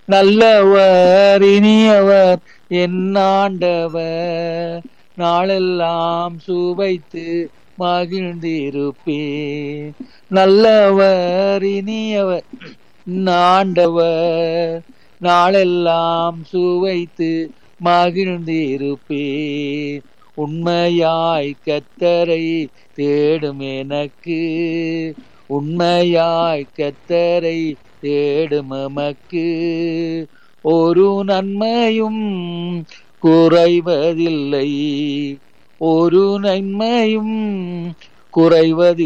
நல்லவர் இனியவர் என் ஆண்டவர் நாளெல்லாம் சுவைத்து மகிழ்ந்திருப்பே நல்லவர் இனியவர் என் ஆண்டவர் நாளெல்லாம் சுவைத்து மகிழ்ந்திருப்பே உண்மையாய் கத்தரை தேடும் எனக்கு உண்மையாய் கத்தரை தேடும் எமக்கு ஒரு நன்மையும் குறைவதில்லை ஒரு நன்மையும் குறைவதில்லை